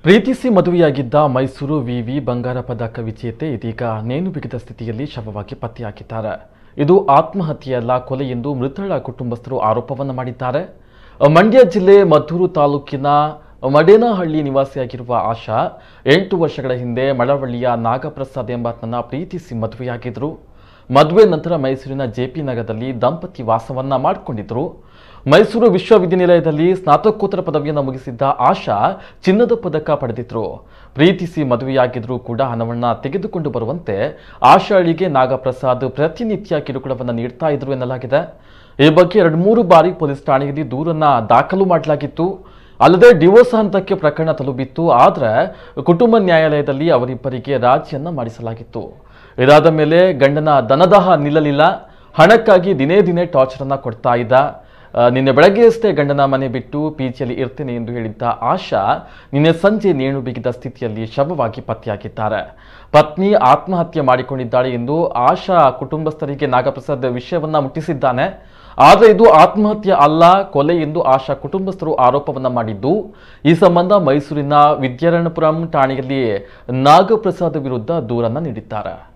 ಪ್ರೀತಿಸಿ ಮದುವೆಯಾಗಿದ್ದ ಮೈಸೂರು ವಿವಿ ಬಂಗಾರ ಪದಕ ವಿಜೇತೆ ಇದೀಗ ನೇಣು ಬಿಗಿದ ಸ್ಥಿತಿಯಲ್ಲಿ ಶವವಾಗಿ ಪತ್ತೆಯಾಗಿದ್ದಾರೆ ಇದು ಆತ್ಮಹತ್ಯೆಯಲ್ಲ ಕೊಲೆ ಎಂದು ಮೃತಳ ಕುಟುಂಬಸ್ಥರು ಆರೋಪವನ್ನು ಮಾಡಿದ್ದಾರೆ ಮಂಡ್ಯ ಜಿಲ್ಲೆ ಮದ್ದೂರು ತಾಲೂಕಿನ ಮಡೇನಹಳ್ಳಿ ನಿವಾಸಿಯಾಗಿರುವ ಆಶಾ ಎಂಟು ವರ್ಷಗಳ ಹಿಂದೆ ಮಳವಳ್ಳಿಯ ನಾಗಪ್ರಸಾದ್ ಎಂಬಾತನನ್ನ ಪ್ರೀತಿಸಿ ಮದುವೆಯಾಗಿದ್ರು ಮದುವೆ ನಂತರ ಮೈಸೂರಿನ ಜೆಪಿ ನಗರದಲ್ಲಿ ದಂಪತಿ ವಾಸವನ್ನ ಮಾಡಿಕೊಂಡಿದ್ರು ಮೈಸೂರು ವಿಶ್ವವಿದ್ಯಾನಿಲಯದಲ್ಲಿ ಸ್ನಾತಕೋತ್ತರ ಪದವಿಯನ್ನು ಮುಗಿಸಿದ್ದ ಆಶಾ ಚಿನ್ನದ ಪದಕ ಪಡೆದಿದ್ರು ಪ್ರೀತಿಸಿ ಮದುವೆಯಾಗಿದ್ರೂ ಕೂಡ ಹಣವನ್ನ ತೆಗೆದುಕೊಂಡು ಬರುವಂತೆ ಆಶಾಳಿಗೆ ನಾಗಪ್ರಸಾದ್ ಪ್ರತಿನಿತ್ಯ ಕಿರುಕುಳವನ್ನು ನೀಡ್ತಾ ಇದ್ರು ಎನ್ನಲಾಗಿದೆ ಈ ಬಗ್ಗೆ ಎರಡು ಮೂರು ಬಾರಿ ಪೊಲೀಸ್ ಠಾಣೆಯಲ್ಲಿ ದೂರನ್ನ ದಾಖಲು ಮಾಡಲಾಗಿತ್ತು ಅಲ್ಲದೆ ಡಿವೋರ್ಸ್ ಹಂತಕ್ಕೆ ಪ್ರಕರಣ ತಲುಪಿತ್ತು ಆದರೆ ಕುಟುಂಬ ನ್ಯಾಯಾಲಯದಲ್ಲಿ ಅವರಿಬ್ಬರಿಗೆ ರಾಜಿಯನ್ನ ಮಾಡಿಸಲಾಗಿತ್ತು ಇದಾದ ಮೇಲೆ ಗಂಡನ ದನದಾಹ ನಿಲ್ಲಲಿಲ್ಲ ಹಣಕ್ಕಾಗಿ ದಿನೇ ದಿನೇ ಟಾರ್ಚರ್ ಅನ್ನ ಕೊಡ್ತಾ ಇದ್ದ ಆ, ನಿನ್ನೆ ಬೆಳಗ್ಗೆಯಷ್ಟೇ ಗಂಡನ ಮನೆ ಬಿಟ್ಟು ಪಿಜಿಯಲ್ಲಿ ಇರ್ತೇನೆ ಎಂದು ಹೇಳಿದ್ದ ಆಶಾ ನಿನ್ನೆ ಸಂಜೆ ನೇಣು ಬಿಗಿದ ಸ್ಥಿತಿಯಲ್ಲಿ ಶವವಾಗಿ ಪತ್ತೆಯಾಗಿದ್ದಾರೆ ಪತ್ನಿ ಆತ್ಮಹತ್ಯೆ ಮಾಡಿಕೊಂಡಿದ್ದಾಳೆ ಎಂದು ಆಶಾ ಕುಟುಂಬಸ್ಥರಿಗೆ ನಾಗಪ್ರಸಾದ್ ವಿಷಯವನ್ನ ಮುಟ್ಟಿಸಿದ್ದಾನೆ ಆದರೆ ಇದು ಆತ್ಮಹತ್ಯೆ ಅಲ್ಲ ಕೊಲೆ ಎಂದು ಆಶಾ ಕುಟುಂಬಸ್ಥರು ಆರೋಪವನ್ನ ಮಾಡಿದ್ದು ಈ ಸಂಬಂಧ ಮೈಸೂರಿನ ವಿದ್ಯಾರಣ್ಯಪುರಂ ಠಾಣೆಯಲ್ಲಿ ನಾಗಪ್ರಸಾದ್ ವಿರುದ್ಧ ದೂರನ್ನ ನೀಡಿದ್ದಾರೆ